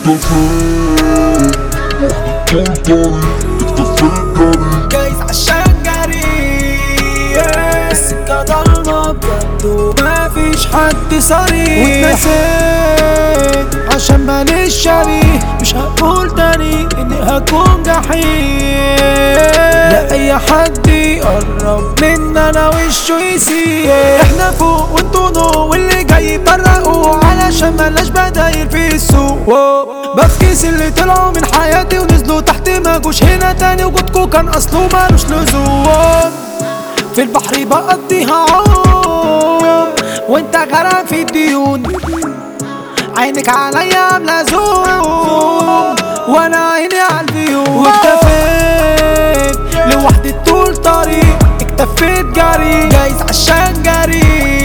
اكتفيت طول طريق اكتفيت جري جايز عشان جري السكة ضلمة بجد ومفيش حد صريح واتنسيت عشان ماليش شريك مش هقول تاني اني هكون جحيم لا اي حد يقرب منا انا وشه يسيح احنا فوق وانتوا نو واللي جاي يفرقوا علشان ملاش بدايل في السوق واو. بفكيس اللي طلعوا من حياتي ونزلوا تحت ما جوش هنا تاني وجودكوا كان اصله مالوش لزوم في البحر بقضيها عوم وانت غرق في الديون عينك عليا عاملة زوم وانا عيني على الفيوم واكتفيت لوحدي طول طريق اكتفيت جري جايز عشان جري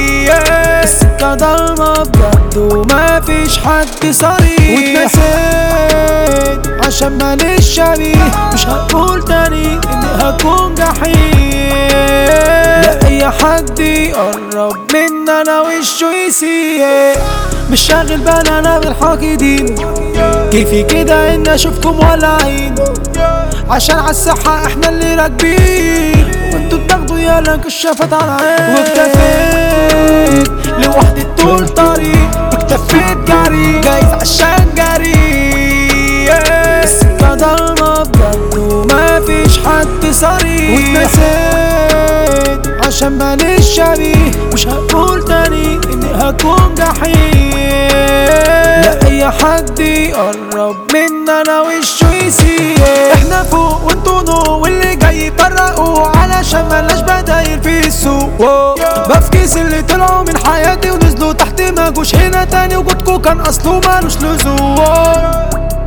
السكة ضلمة بجد ومفيش حد صريح واتنسيت عشان ماليش شريك مش هقول تاني اني هكون جحيم لا اي حد يقرب منا انا وشه يسيح مش شاغل بالي انا بالحاقدين كيفي كده ان اشوفكم ولعين عشان عالصحة احنا اللي راكبين وانتوا بتاخدوا يالا كشافات على عين واكتفيت لوحدي طول طريق اكتفيت جري جايز عشان جري السكة ضلمة بجد ومفيش حد صريح واتنسيت عشان ماليش شريك مش هقول تاني اني هكون جحيم لا اي حد يقرب منا انا وشه يسيح احنا فوق وانتوا نو واللي جاي يفرقوا علشان ملاش بدايل في السوق واو. بفكيس اللي طلعوا من حياتي ونزلوا تحت ما جوش هنا تاني وجودكوا كان اصله مالوش لزوم